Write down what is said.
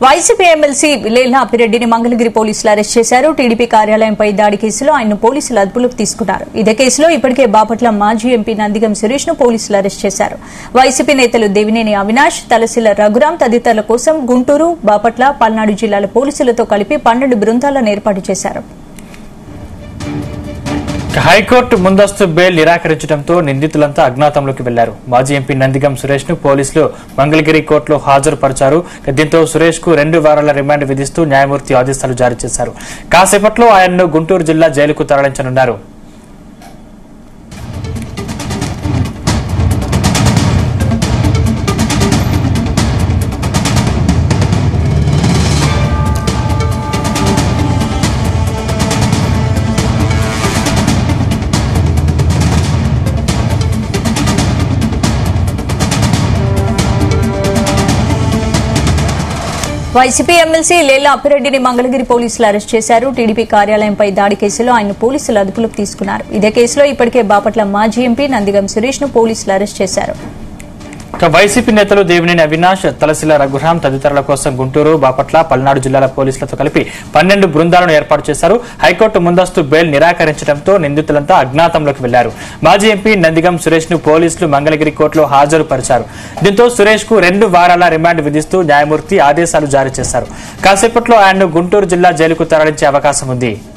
YCP MLC విలేల అప్పిరెడ్డిని మంగళగిరి పోలీసులు అరెస్ట్ చేశారు టీడీపీ కార్యాలయంపై దాడి కేసులో ఆయన పోలీసులు అదుపులోకి తీసుకున్నారు ఇదే కేసులో ఇప్పటికే బాపట్ల మాజీ ఎంపీ నందిగం సురేష్ ను పోలీసులు అరెస్ట్ చేశారు వైసీపీ నేతలు దేవినేని అవినాష్ తలసిల రఘురాం తదితరుల కోసం గుంటూరు బాపట్ల పల్నాడు జిల్లాల పోలీసులతో కలిపి పన్నెండు బృందాలను ఏర్పాటు చేశారు హైకోర్టు ముందస్తు బెయిల్ నిరాకరించడంతో నిందితులంతా అజ్ఞాతంలోకి వెళ్లారు మాజీ ఎంపీ నందిగం సురేష్ ను పోలీసులు మంగళగిరి కోర్టులో హాజరుపరిచారు దీంతో సురేష్ కు రెండు వారాల రిమాండ్ విధిస్తూ న్యాయమూర్తి ఆదేశాలు జారీ చేశారు కాసేపట్లో ఆయన్ను గుంటూరు జిల్లా జైలుకు తరలించనున్నారు వైసీపీ ఎమ్మెల్సీ లేలా అప్పిరెడ్డిని మంగళగిరి పోలీసులు అరెస్ట్ చేశారు టీడీపీ కార్యాలయంపై దాడి కేసులో ఆయన పోలీసులు అదుపులోకి తీసుకున్నారు ఇదే కేసులో ఇప్పటికే బాపట్ల మాజీ ఎంపీ నందిగం సురేష్ ను పోలీసులు అరెస్ట్ చేశారు ఇక వైసీపీ నేతలు దేవినేని అవినాష్ తలసిల రఘురాం తదితరుల కోసం గుంటూరు బాపట్ల పల్నాడు జిల్లాల పోలీసులతో కలిపి పన్నెండు బృందాలను ఏర్పాటు చేశారు హైకోర్టు ముందస్తు బెయిల్ నిరాకరించడంతో నిందితులంతా అజ్ఞాతంలోకి వెళ్లారు మాజీ ఎంపీ నందిగం సురేష్ ను పోలీసులు మంగళగిరి కోర్టులో హాజరుపరిచారు దీంతో సురేష్ కు రెండు వారాల రిమాండ్ విధిస్తూ న్యాయమూర్తి ఆదేశాలు జారీ చేశారు కాసేపట్లో ఆయన్ను గుంటూరు జిల్లా జైలుకు తరలించే అవకాశం ఉంది